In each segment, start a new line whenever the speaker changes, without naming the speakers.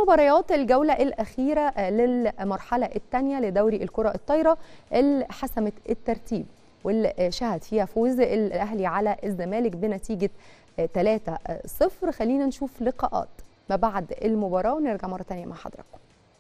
مباريات الجولة الأخيرة للمرحلة الثانية لدوري الكرة الطايرة اللي حسمت الترتيب واللي شهد فيها فوز الأهلي على الزمالك بنتيجة 3-0 خلينا نشوف لقاءات ما بعد المباراة ونرجع مرة تانية مع حضراتكم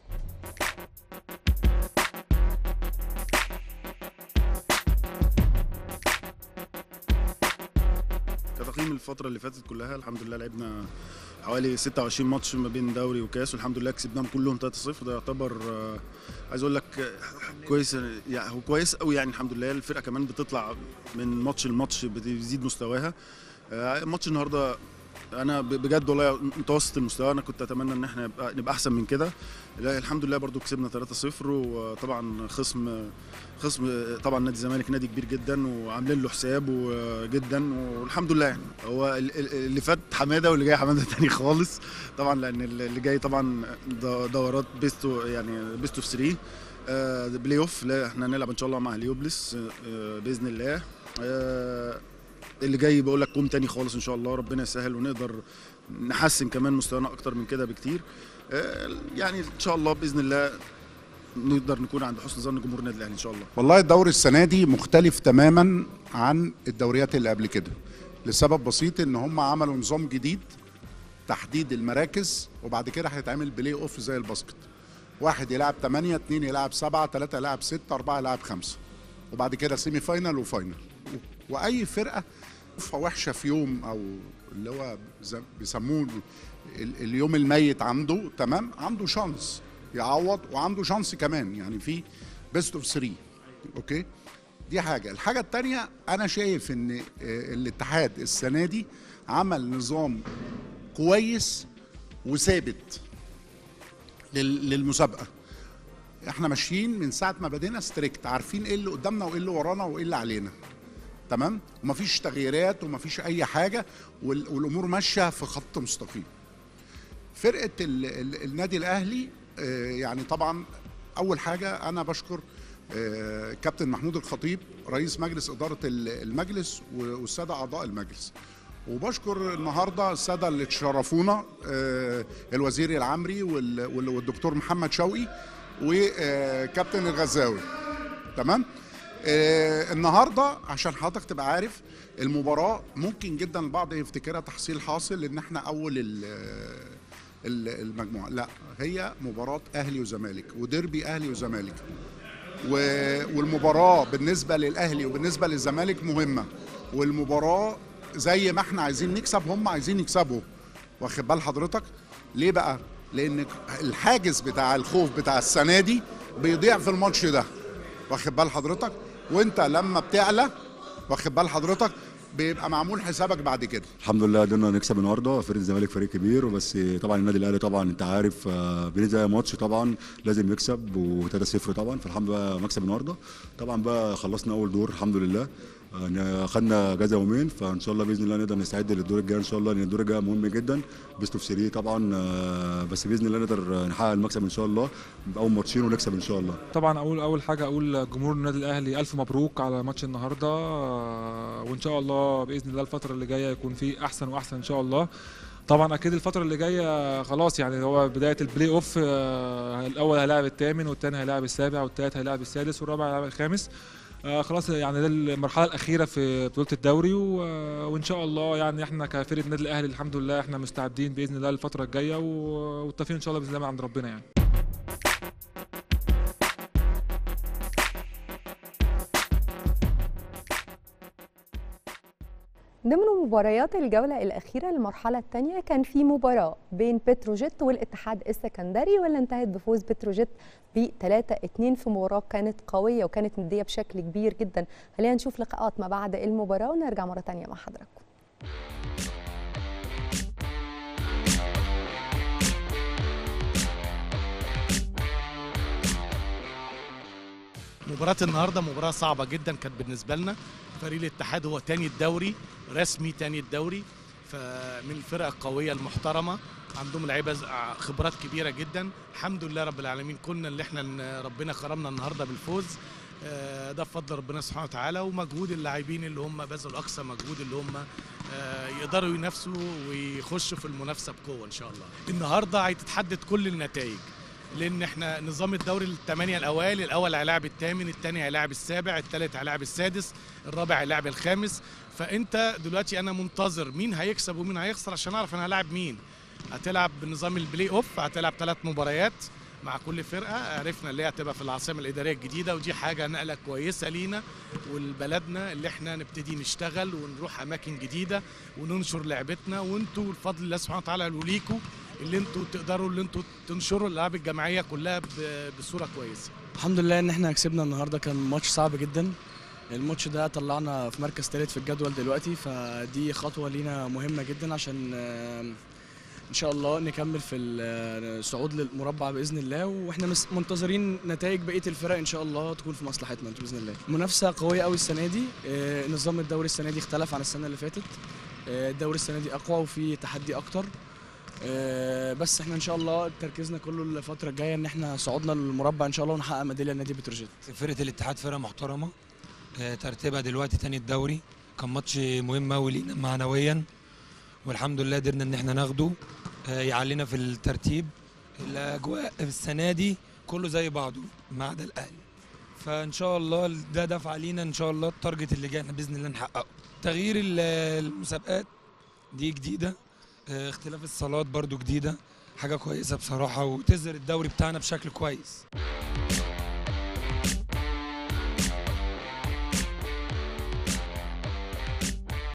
كتقييم الفترة اللي فاتت كلها الحمد لله لعبنا حوالي 26 ماتش ما بين دوري وكاس والحمد لله كسبناهم كلهم 3-0 ده يعتبر آه، عايز اقول لك آه، كويس يعني هو كويس قوي يعني الحمد لله الفرقة كمان بتطلع من ماتش لماتش بتزيد مستواها آه، ماتش النهارده انا ب- بجد والله متوسط المستوى انا كنت اتمنى ان احنا نبقى, نبقى احسن من كده لا الحمد لله برضو كسبنا 3-0 وطبعا خصم خصم طبعا نادي الزمالك نادي كبير جدا وعاملين له حساب جدا والحمد لله يعني هو ال- ال- اللي فات حماده واللي جاي حماده تاني خالص طبعا لان اللي جاي طبعا د- دورات بيستو يعني بيستو في 3 آه، بلاي اوف لا احنا هنلعب ان شاء الله مع هليوبلس آه، باذن الله آه، اللي جاي بقول لك كوم تاني خالص ان شاء الله ربنا يسهل ونقدر نحسن كمان مستوانا اكتر من كده بكتير آه، يعني ان شاء الله باذن الله نقدر نكون عند حسن ظن جمهور النادي الاهلي ان شاء الله
والله الدوري السنه دي مختلف تماما عن الدوريات اللي قبل كده لسبب بسيط ان هم عملوا نظام جديد تحديد المراكز وبعد كده هيتعمل بلاي اوف زي الباسكت واحد يلعب 8 2 يلعب 7 3 يلعب 6 4 يلعب 5 وبعد كده سيمي فاينل وفاينل واي فرقه وحشه في يوم او اللي هو زي- بيسموه ال- اليوم الميت عنده تمام عنده شانس يعوض وعنده شانس كمان يعني في بيست اوف 3 اوكي دي حاجه الحاجه الثانيه انا شايف ان آه، الاتحاد السنه دي عمل نظام كويس وثابت لل- للمسابقه احنا ماشيين من ساعه ما بدينا ستريكت عارفين ايه اللي قدامنا وايه اللي ورانا وايه اللي علينا تمام ومفيش تغييرات ومفيش اي حاجه وال- والامور ماشيه في خط مستقيم فرقه ال ال النادي الاهلي آه، يعني طبعا اول حاجه انا بشكر آه، كابتن محمود الخطيب رئيس مجلس اداره ال- المجلس و- والساده اعضاء المجلس وبشكر النهارده الساده اللي تشرفونا آه، الوزير العمري وال- وال- والدكتور محمد شوقي وكابتن الغزاوي تمام آه النهارده عشان حضرتك تبقى عارف المباراه ممكن جدا البعض يفتكرها تحصيل حاصل ان احنا اول ال- ال- المجموعه لا هي مباراه اهلي وزمالك وديربي اهلي وزمالك و- والمباراه بالنسبه للاهلي وبالنسبه للزمالك مهمه والمباراه زي ما احنا عايزين نكسب هم عايزين يكسبوا واخد بال حضرتك ليه بقى لان الحاجز بتاع الخوف بتاع السنه دي بيضيع في الماتش ده واخد بال حضرتك وانت لما بتعلى واخد بال حضرتك بيبقى معمول حسابك بعد كده
الحمد لله قدرنا نكسب النهارده فريق الزمالك فريق كبير وبس طبعا النادي الاهلي طبعا انت عارف آه، بينزل اي ماتش طبعا لازم يكسب و3-0 طبعا فالحمد لله مكسب النهارده طبعا بقى خلصنا اول دور الحمد لله آه، خدنا اجازه يومين فان شاء الله باذن الله نقدر نستعد للدور الجاي ان شاء الله لان الدور الجاي مهم جدا بيست اوف 3 طبعا آه، بس باذن الله نقدر نحقق المكسب ان شاء الله باول ماتشين ونكسب ان شاء الله
طبعا اول اول حاجه اقول جمهور النادي الاهلي الف مبروك على ماتش النهارده آه، وان شاء الله باذن الله الفتره اللي جايه يكون في احسن واحسن ان شاء الله طبعا اكيد الفتره اللي جايه خلاص يعني هو بدايه البلاي اوف آه، الاول هيلاعب الثامن والثاني هيلاعب السابع والثالث هيلاعب السادس والرابع هيلاعب الخامس آه، خلاص يعني ده المرحله الاخيره في بطوله الدوري و- وان شاء الله يعني احنا كفرقه النادي الاهلي الحمد لله احنا مستعدين باذن الله للفتره الجايه و- والتوفيق ان شاء الله باذن الله من عند ربنا يعني
ضمن مباريات الجولة الأخيرة للمرحلة الثانية كان في مباراة بين بتروجيت والاتحاد السكندري واللي انتهت بفوز بتروجيت ب 3-2 في مباراة كانت قوية وكانت مدية بشكل كبير جدا خلينا نشوف لقاءات ما بعد المباراة ونرجع مرة تانية مع حضراتكم
مباراة النهارده مباراة صعبة جدا كانت بالنسبة لنا فريق الاتحاد هو تاني الدوري رسمي تاني الدوري فمن الفرق القوية المحترمة عندهم لعيبة ز- خبرات كبيرة جدا الحمد لله رب العالمين كنا اللي احنا ن- ربنا كرمنا النهارده بالفوز آه، ده بفضل ربنا سبحانه وتعالى ومجهود اللاعبين اللي هم بذلوا اقصى مجهود اللي هم آه، يقدروا ينافسوا ويخشوا في المنافسه بقوه ان شاء الله النهارده هتتحدد كل النتائج لان احنا نظام الدوري الثمانيه الاوائل الاول هيلاعب الثامن الثاني هيلاعب السابع الثالث هيلاعب السادس الرابع هيلاعب الخامس فانت دلوقتي انا منتظر مين هيكسب ومين هيخسر عشان اعرف انا هلاعب مين هتلعب بنظام البلاي اوف هتلعب ثلاث مباريات مع كل فرقه عرفنا اللي هي هتبقى في العاصمه الاداريه الجديده ودي حاجه نقله كويسه لينا ولبلدنا اللي احنا نبتدي نشتغل ونروح اماكن جديده وننشر لعبتنا وانتوا بفضل الله سبحانه وتعالى ليكوا اللي انتوا تقدروا اللي انتوا تنشروا الالعاب الجماعيه كلها ب- بصوره كويسه
الحمد لله ان احنا كسبنا النهارده كان ماتش صعب جدا الماتش ده طلعنا في مركز ثالث في الجدول دلوقتي فدي خطوه لينا مهمه جدا عشان آه، ان شاء الله نكمل في الصعود للمربع باذن الله واحنا مس- منتظرين نتائج بقيه الفرق ان شاء الله تكون في مصلحتنا باذن الله منافسه قويه قوي السنه دي آه، نظام الدوري السنه دي اختلف عن السنه اللي فاتت آه، الدوري السنه دي اقوى وفي تحدي اكتر آه، بس احنا ان شاء الله تركيزنا كله الفتره الجايه ان احنا صعودنا للمربع ان شاء الله ونحقق ميداليه لنادي بتروجيت
فرقه الاتحاد فرقه محترمه آه، ترتيبها دلوقتي تاني الدوري كان ماتش مهم قوي لينا معنويا والحمد لله قدرنا ان احنا ناخده آه، يعلينا في الترتيب الاجواء السنه دي كله زي بعضه ما عدا الاهلي فان شاء الله ده دفع لينا ان شاء الله التارجت اللي جاي احنا باذن الله نحققه تغيير ال- المسابقات دي جديده آه، اختلاف الصالات برضو جديده حاجه كويسه بصراحه وتظهر الدوري بتاعنا بشكل كويس